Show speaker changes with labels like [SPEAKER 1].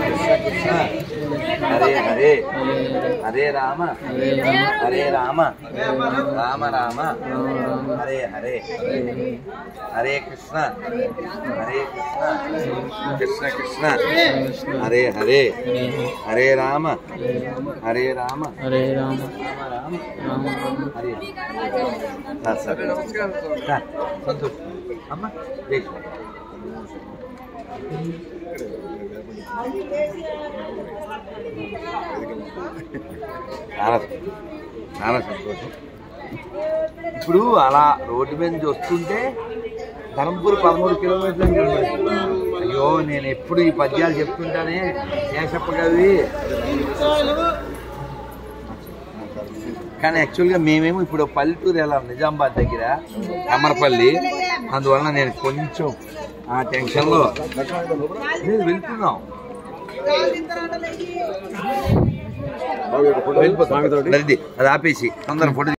[SPEAKER 1] Krishna Hare Hare Hare Rama Hare Rama Rama Rama Hare Hare Hare Krishna Hare Krishna Krishna Krishna Hare Hare Hare Rama Hare Rama
[SPEAKER 2] Hare Rama
[SPEAKER 1] Rama Rama
[SPEAKER 2] Rama Rama
[SPEAKER 1] Hare sir sir sir Santosh అమ్మ జై శ్రీ చాలా చాలా సంతోషం ఇప్పుడు అలా రోడ్డు మీద నుంచి వస్తుంటే ధర్మపూర్ పదమూడు కిలోమీటర్లు కనబడింది అయ్యో నేను ఎప్పుడు ఈ పద్యాలు చెప్తుంటానే శేషప్ప కవి కానీ యాక్చువల్గా మేమేమో ఇప్పుడు పల్లెటూరు వెళ్ళాం నిజామాబాద్ దగ్గర అమరపల్లి అందువలన నేను కొంచెం ఆ టెన్షన్లో నేను వెళ్తున్నాం వెళ్ళిపోతాం అది ఆపేసి తొందర ఫోటో